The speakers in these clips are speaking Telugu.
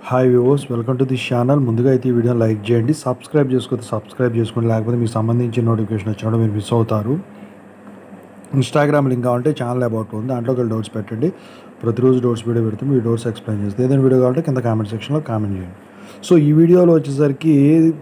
hi viewers welcome to this channel ముందుగా అయితే ఈ వీడియో లైక్ చేయండి సబ్స్క్రైబ్ చేసుకుంటే సబ్స్క్రైబ్ చేసుకోండి లేకపోతే మీకు సంబంధించిన నోటిఫికేషన్ వచ్చినప్పుడు మీరు మిస్ అవుతారు ఇన్స్టాగ్రామ్ లింక్ కావాలంటే ఛానల్ అబౌట్ ఉంది దాంట్లోకి వెళ్ళి డౌట్స్ పెట్టండి ప్రతిరోజు డౌట్స్ వీడియో పెడుతుంది మీ డౌట్స్ ఎక్స్ప్లెయిన్ చేస్తుంది ఏదైనా వీడియో కావాలంటే కింద కామెంట్ సెక్షన్లో కామెంట్ చేయండి సో ఈ వీడియోలో వచ్చేసరికి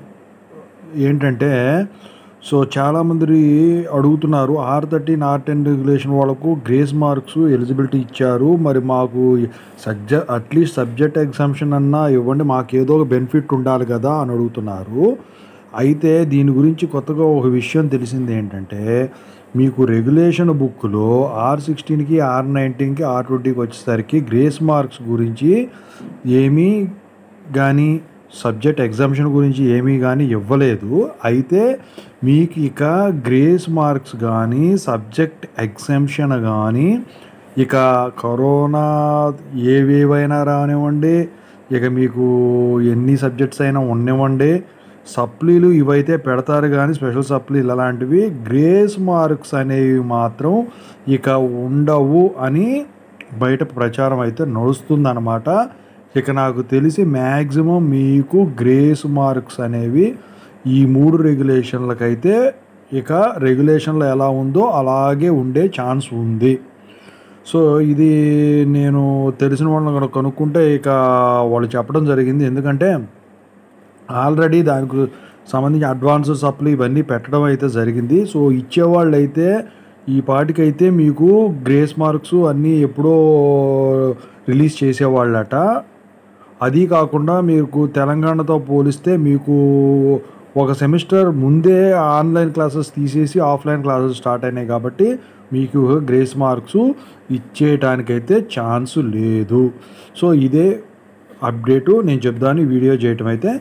ఏంటంటే సో చాలామంది అడుగుతున్నారు R thirteen R ten regulation వాళ్ళకు గ్రేస్ మార్క్స్ ఎలిజిబిలిటీ ఇచ్చారు మరి మాకు సబ్జెక్ట్ అట్లీస్ట్ సబ్జెక్ట్ ఎగ్జామ్షన్ అన్నా ఇవ్వండి మాకు ఏదో ఒక బెనిఫిట్ ఉండాలి కదా అని అడుగుతున్నారు అయితే దీని గురించి కొత్తగా ఒక విషయం తెలిసింది ఏంటంటే మీకు రెగ్యులేషన్ బుక్లో ఆర్ సిక్స్టీన్కి ఆర్ నైన్టీన్కి ఆర్ ట్వంటీకి వచ్చేసరికి గ్రేస్ మార్క్స్ గురించి ఏమీ కానీ సబ్జెక్ట్ ఎగ్జామ్షన్ గురించి ఏమీ కానీ ఇవ్వలేదు అయితే మీకు ఇక గ్రేస్ మార్క్స్ కానీ సబ్జెక్ట్ ఎగ్జామ్షన్ కానీ ఇక కరోనా ఏవేవైనా రానివ్వండి ఇక మీకు ఎన్ని సబ్జెక్ట్స్ అయినా ఉండనివ్వండి సప్లీలు ఇవైతే పెడతారు కానీ స్పెషల్ సప్లీలు అలాంటివి గ్రేస్ మార్క్స్ అనేవి మాత్రం ఇక ఉండవు అని బయట ప్రచారం అయితే నడుస్తుందన్నమాట ఇక నాకు తెలిసి మ్యాక్సిమం మీకు గ్రేస్ మార్క్స్ అనేవి ఈ మూడు రెగ్యులేషన్లకైతే ఇక రెగ్యులేషన్లో ఎలా ఉందో అలాగే ఉండే ఛాన్స్ ఉంది సో ఇది నేను తెలిసిన వాళ్ళని కనుక కనుక్కుంటే ఇక వాళ్ళు చెప్పడం జరిగింది ఎందుకంటే ఆల్రెడీ దానికి సంబంధించి అడ్వాన్స్ సప్లై ఇవన్నీ పెట్టడం అయితే జరిగింది సో ఇచ్చేవాళ్ళు అయితే ఈ పాటికైతే మీకు గ్రేస్ మార్క్స్ అన్నీ ఎప్పుడో రిలీజ్ చేసేవాళ్ళట అది కాకుండా మీకు తెలంగాణతో పోలిస్తే మీకు ఒక సెమిస్టర్ ముందే ఆన్లైన్ క్లాసెస్ తీసేసి ఆఫ్లైన్ క్లాసెస్ స్టార్ట్ అయినాయి కాబట్టి మీకు గ్రేస్ మార్క్స్ ఇచ్చేయటానికైతే ఛాన్స్ లేదు సో ఇదే అప్డేటు నేను చెప్దాను వీడియో చేయటం అయితే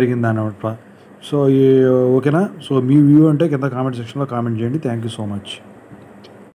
జరిగిందన్నమాట సో ఈ ఓకేనా సో మీ వ్యూ అంటే కింద కామెంట్ సెక్షన్లో కామెంట్ చేయండి థ్యాంక్ యూ సో మచ్